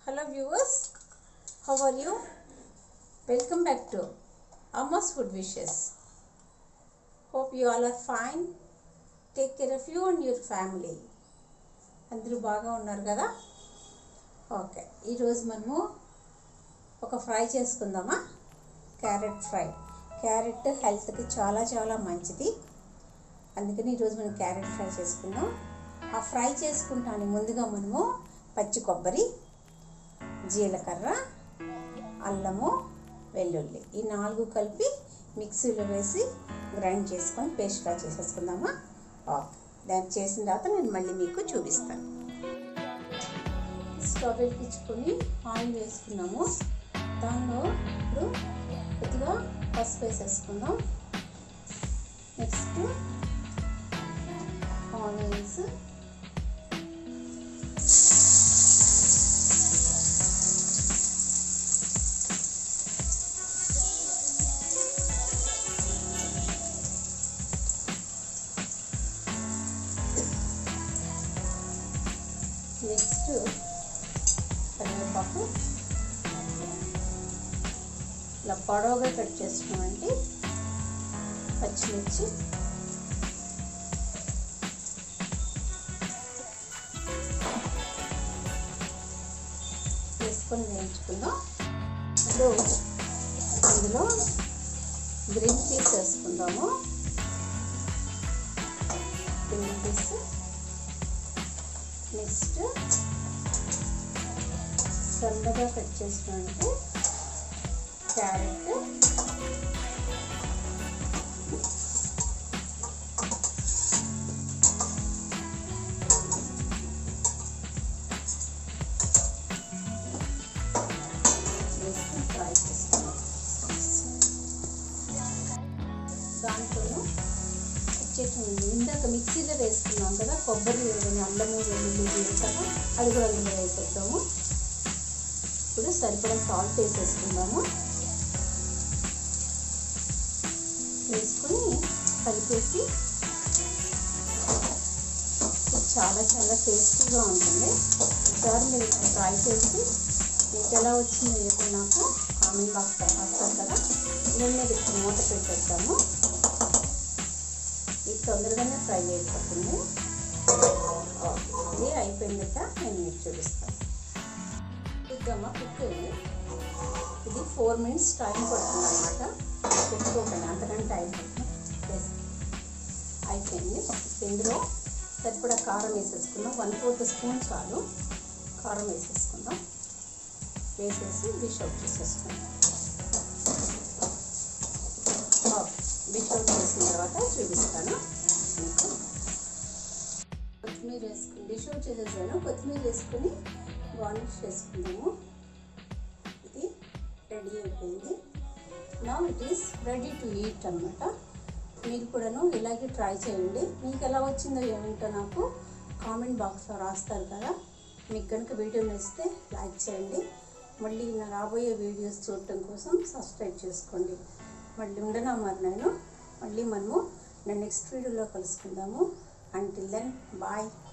Hello viewers, how are you? Welcome back to Amma's Food Wishes. Hope you all are fine. Take care of you and your family. అందరూ బాగా ఉన్నారు కదా okay ఈరోజు మనము ఒక fry చేసుకుందామా carrot fry carrot హెల్త్కి చాలా చాలా మంచిది అందుకని ఈరోజు మనం క్యారెట్ ఫ్రై చేసుకుందాం ఆ ఫ్రై చేసుకుంటాను ముందుగా మనము పచ్చి కొబ్బరి జీలకర్ర అల్లము వెల్లుల్లి ఈ నాలుగు కలిపి మిక్సీలో వేసి గ్రైండ్ చేసుకొని పేస్ట్గా చేసేసుకుందామా ఓకే దాన్ని చేసిన తర్వాత నేను మళ్ళీ మీకు చూపిస్తాను స్టవ్ వెలిగించుకొని ఆయిల్ వేసుకున్నాము దానిలో ఇప్పుడు కొద్దిగా పసుపు వేసేసుకుందాం నెక్స్ట్ ఆనియన్స్ నెక్స్ట్ కరివేపాకు ఇలా పొడవుగా కట్ చేసుకున్నామంటే పచ్చిమిర్చి వేసుకొని వేయించుకుందాం ఇప్పుడు అందులో గ్రీన్ పీస్ వేసుకుందాము గ్రీన్ పీస్ నెక్స్ట్ సన్నగా కట్ చేసుకుంటే క్యారెట్ వేసుకొని ఫ్రై చేసుకున్నాం దాంట్లో వచ్చేసి ఇందాక మిక్సీలో వేసుకున్నాం కదా కొబ్బరి అల్లము వెల్లుల్లి జీలకర్ర అది కూడా అందులో వేసేద్దాము ఇప్పుడు సరిపడా సాల్ట్ వేసేసుకుందాము వేసుకొని కలిపేసి ఇది చాలా చాలా టేస్టీగా ఉంటుంది ఒకసారి మీరు ట్రై చేసి మీకు ఎలా వచ్చిందో చెప్పి నాకు కామెంట్ బాక్స్ రాస్తారు కదా నేను మీద మూత పెట్టేద్దాము ఇది తొందరగానే ఫ్రై అయిపోతుంది ఇది అయిపోయిందాక నేను మీకు చూపిస్తాను చూద్దామా కుక్ అయింది ఇది ఫోర్ మినిట్స్ టైం పడుతుంది అనమాట కుక్ ఓపెన్ అంతకంటే టైం పడుతుంది అయిపోయింది ఇందులో సరిపడా కారం వేసేసుకుందాం వన్ ఫోర్త్ స్పూన్ చాలు కారం వేసేసుకుందాం వేసేసి డిష్ అవుట్ చేసేసుకుందాం డిష్ అవుట్ చేసిన తర్వాత చూపిస్తాను మీకు కొత్తిమీర వేసుకుని డిష్ అవుట్ చేసేసాను కొత్తిమీర వేసుకొని గార్నిష్ చేసుకుందాము ఇది రెడీ అయిపోయింది నా it is ready to eat అనమాట మీరు కూడాను ఇలాగే ట్రై చేయండి మీకు ఎలా వచ్చిందో ఏమిటో నాకు కామెంట్ బాక్స్లో రాస్తారు కదా మీకు కనుక వీడియో నచ్చితే లైక్ చేయండి మళ్ళీ నా రాబోయే వీడియోస్ చూడటం కోసం సబ్స్క్రైబ్ చేసుకోండి మళ్ళీ ఉండనా మరి నేను మళ్ళీ మనము నా నెక్స్ట్ వీడియోలో కలుసుకుందాము అంటిల్ దెన్ బాయ్